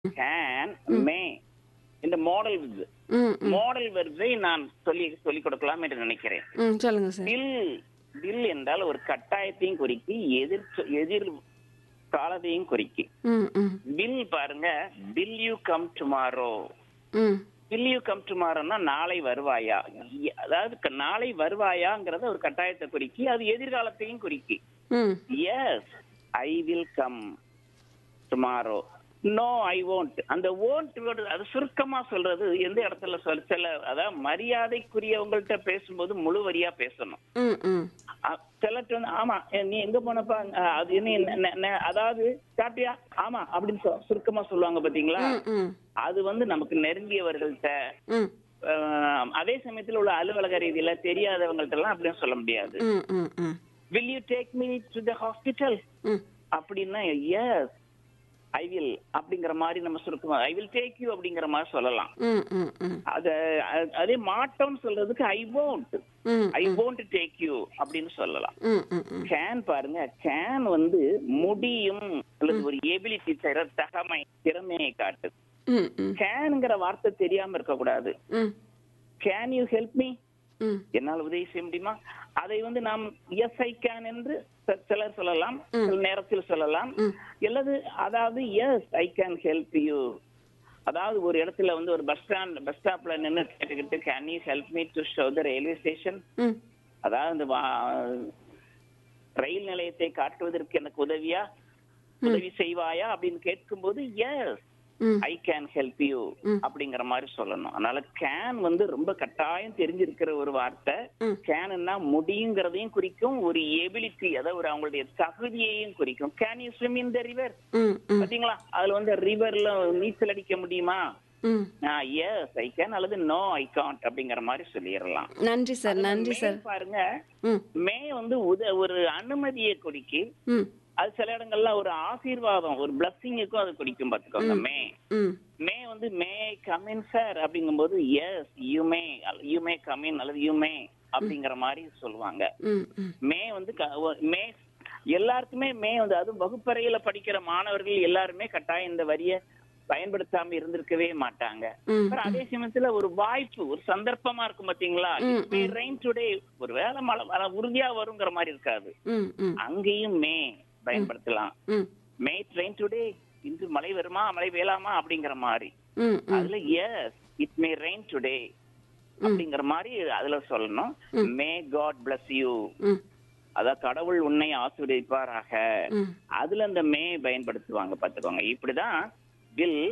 Can மே இந்த model விர்ப்ஸ் ம் ம் மாடல் வெர்பை நான் சொல்லி சொல்லிக் கொடுக்கலாம் என்று நினைக்கிறேன் ம் சொல்லுங்க சார் வில் வில் என்றால் ஒரு கட்டாயத்தையும் குறிக்கி எதிர் எதிர் காலத்தையும் குறிக்கி ம் ம் வில் பாருங்க வில் யூ கம் டுமாரோ ம் வில் யூ கம் டுமாரோன்னா நாளை வருவாயா எ- அதாவது க- நாளை வருவாயாங்கிறத ஒரு கட்டாயத்தை குறிக்கி அது எதிர்காலத்தையும் குறிக்கி ம் yes I will come tomorrow no I won't அந்த won't word அது சுருக்கமா சொல்றது எந்த இடத்துல சொல் சில அதாவது மரியாதைக்குரியவங்கள்ட்ட பேசும்போது முழு வரியா பேசணும் ம் ம் அ- சிலர்ட்ட வந்து ஆமா எ- நீ எங்க போனப்பா அ, அது என்ன நெ- நெ- நெ- அதாவது சாப்பிட்டியா ஆமா அப்படின்னு சொ- சுருக்கமா சொல்லுவாங்க பாத்தீங்களா ம் ம் அது வந்து நமக்கு நெருங்கியவர்கள்ட்ட ம் அஹ், அதே சமயத்துல உள்ள அலுவலக ரீதியில தெரியாதவங்கள்ட்ட எல்லாம் அப்படின்னு சொல்ல முடியாது ம் ம் ம் will you take me to the hospital ம் அப்படின்னா எஸ் ஐ வில் அப்படிங்கிற மாதிரி நம்ம சுருக்கமா ஐ வில் டேக் யூ அப்படிங்கிற மாதிரி சொல்லலாம் ம் ம் ம் அத அ- அதே மாட்டோம்னு சொல்றதுக்கு ஐ won't ம் ஐ won't டேக் யூ அப்படின்னு சொல்லலாம் ம் ம் ம் கேன் பாருங்க கேன் வந்து முடியும் அல்லது ஒரு எபிலிட்டி தர தகமை திறமையை காட்டுது ம் ம் கேனுங்கிற வார்த்தை தெரியாம இருக்க கூடாது ம் கேன் யூ ஹெல்ப் மீ ம் என்னால் உதவி செய்ய முடியுமா அதை வந்து நாம் எஸ் ஐ கேன் என்று ச- சிலர் சொல்லலாம் சில நேரத்தில் சொல்லலாம் அல்லது அதாவது yes I can help you அதாவது ஒரு இடத்துல வந்து ஒரு பஸ் ஸ்டாண்ட் பஸ் ஸ்டாப்ல நின்று கேட்டுக்கிட்டு can you help me to show the railway station ம் அதாவது இந்த வா- ரயில் நிலையத்தை காட்டுவதற்கு எனக்கு உதவியா உதவி செய்வாயா அப்படின்னு கேட்கும்போது எஸ் ம் ஐ கேன் ஹெல்ப் யூ அப்படிங்கிற மாதிரி சொல்லணும் அதனால கேன் வந்து ரொம்ப கட்டாயம் தெரிஞ்சிருக்கிற ஒரு வார்த்தை ம். கேன்னா முடியுங்கிறதையும் குறிக்கும் ஒரு எபிலிட்டி அதாவது ஒரு அவங்களுடைய தகுதியையும் குறிக்கும் can you swim in the river ம் ம் பாத்தீங்களா அதுல வந்து ரிவர்ல நீச்சல் அடிக்க முடியுமா ம் எஸ் ஐ கேன் அல்லது நோ ஐ காண்ட் அப்படிங்கிற மாதிரி சொல்லிடலாம் நன்றி சார் நன்றி மே சார் பாருங்க ம் மே வந்து உத ஒரு அனுமதியை குறிக்கி ம் அது சில இடங்கள்ல ஒரு ஆசீர்வாதம் ஒரு பிளஸ்ஸிங்குக்கும் அது குறிக்கும் பாத்துக்கோங்க மே ம் மே வந்து மே கமின் சார் அப்படிங்கும்போது yes you may you may come in அல்லது யூ மே அப்படிங்கிற மாதிரி சொல்லுவாங்க ம் ம் மே வந்து க- ஒ- மே எல்லாருக்குமே மே வந்து அதுவும் வகுப்பறையில படிக்கிற மாணவர்கள் எல்லாருமே கட்டாயம் இந்த வரிய பயன்படுத்தாம இருந்திருக்கவே மாட்டாங்க ம் அப்புறம் அதே சமயத்துல ஒரு வாய்ப்பு ஒரு சந்தர்ப்பமா இருக்கும் பாத்தீங்களா ரெயின் டுடே ஒரு வேலை மழை வர- உறுதியா வருங்கிற மாதிரி இருக்காது ம் ம் அங்கேயும் மே பயன்படுத்தலாம் ம் மே ட்ரெயின் டுடே இன்று மழை வருமா மழை வேலாமா அப்படிங்கிற மாதிரி ம் ம் அதுல yes it may rain today அப்படிங்கிற மாதிரி அதுல சொல்லணும் மே காட் bless யூ ம் அதான் கடவுள் உன்னை ஆசீர்வதிப்பாராக ம் அதுல இந்த மே பயன்படுத்துவாங்க பாத்துக்கோங்க இப்படிதான் வில்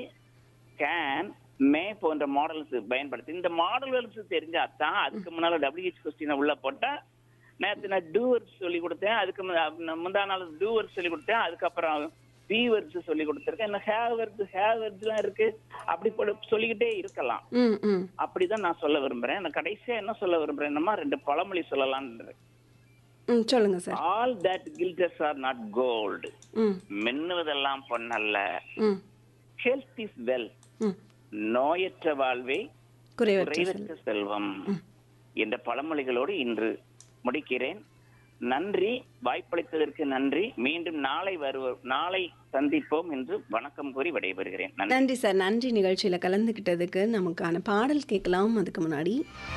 கேன் மே போன்ற மாடல்ஸ் பயன்படுத்தி இந்த மாடல்ஸ் தெரிஞ்சா தான் அதுக்கு முன்னால டபிள்யூஹெச் கொஸ்டினை உள்ள போட்டா நேற்று நான் டூவர்ஸ் சொல்லி கொடுத்தேன் அதுக்கு மு- முந்தா நாள் டூவர்ஸ் சொல்லி கொடுத்தேன் அதுக்கப்புறம் பீவர்ஸ் சொல்லி கொடுத்துருக்கேன் இந்த ஹேவர்ஸ் ஹேவர்ஸ் எல்லாம் இருக்கு அப்படி போட்டு சொல்லிக்கிட்டே இருக்கலாம் ம் ம் அப்படிதான் நான் சொல்ல விரும்புறேன் நான் கடைசியா என்ன சொல்ல விரும்புறேன்னா ரெண்டு பழமொழி சொல்லலாம்னு ம் சொல்லுங்க sir all that glitters are not gold ம் மின்னுவதெல்லாம் பொன்னல்ல ம் ஹெல்த் இஸ் வெல் ம் நோயற்ற வாழ்வே குறைவற்ற செல்வம். குறைவற்ற செல்வம் என்ற பழமொழிகளோடு இன்று முடிக்கிறேன் நன்றி வாய்ப்பளித்ததற்கு நன்றி மீண்டும் நாளை வருவ நாளை சந்திப்போம் என்று வணக்கம் கூறி விடைபெறுகிறேன் நன்றி நன்றி சார் நன்றி நிகழ்ச்சியில் கலந்துக்கிட்டதுக்கு நமக்கான பாடல் கேட்கலாம் அதுக்கு முன்னாடி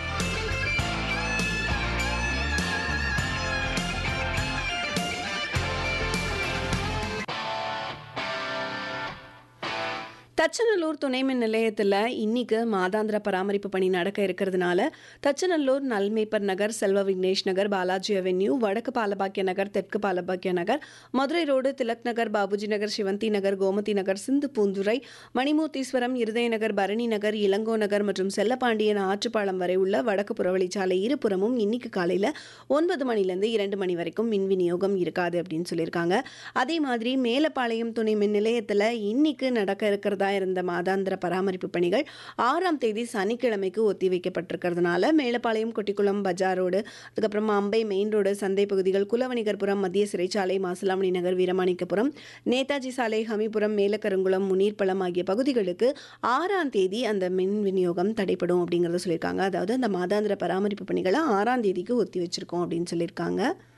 தச்சநல்லூர் துணைமின் நிலையத்தில் இன்னைக்கு மாதாந்திர பராமரிப்பு பணி நடக்க இருக்கிறதுனால தச்சநல்லூர் நல்மேப்பர் நகர் செல்வ விக்னேஷ் நகர் பாலாஜி அவென்யூ வடக்கு பாலபாக்கிய நகர் தெற்கு பாலபாக்கிய நகர் மதுரை ரோடு திலக் நகர் பாபுஜி நகர் சிவந்தி நகர் கோமதி நகர் சிந்து பூந்துரை மணிமூர்த்தீஸ்வரம் இருதய நகர் பரணி நகர் இளங்கோ நகர் மற்றும் செல்லப்பாண்டியன் ஆற்றுப்பாலம் வரை உள்ள வடக்கு புறவழிச்சாலை இருபுறமும் இன்னைக்கு காலையில் ஒன்பது மணிலேருந்து இரண்டு மணி வரைக்கும் மின் விநியோகம் இருக்காது அப்படின்னு சொல்லியிருக்காங்க அதே மாதிரி மேலப்பாளையம் துணை மின் நிலையத்தில் இன்னைக்கு நடக்க இருக்கிறதா இருந்த மாதாந்திர பராமரிப்பு பணிகள் ஆறாம் தேதி சனிக்கிழமைக்கு ஒத்தி வைக்கப்பட்டிருக்கிறதுனால மேலப்பாளையம் கொட்டிக்குளம் பஜார் ரோடு அதுக்கப்புறமா அம்பை மெயின் ரோடு சந்தை பகுதிகள் குலவணிகர்புரம் மத்திய சிறைச்சாலை மாசிலாமணி நகர் வீரமாணிக்கபுரம் நேதாஜி சாலை ஹமிபுரம் மேலக்கருங்குளம் முனீர்பள்ளம் ஆகிய பகுதிகளுக்கு ஆறாம் தேதி அந்த மின் விநியோகம் தடைப்படும் அப்படிங்கிறத சொல்லியிருக்காங்க அதாவது அந்த மாதாந்திர பராமரிப்பு பணிகளை ஆறாம் தேதிக்கு ஒத்தி வச்சிருக்கோம் அப்படின்னு சொல்லியிருக்காங்க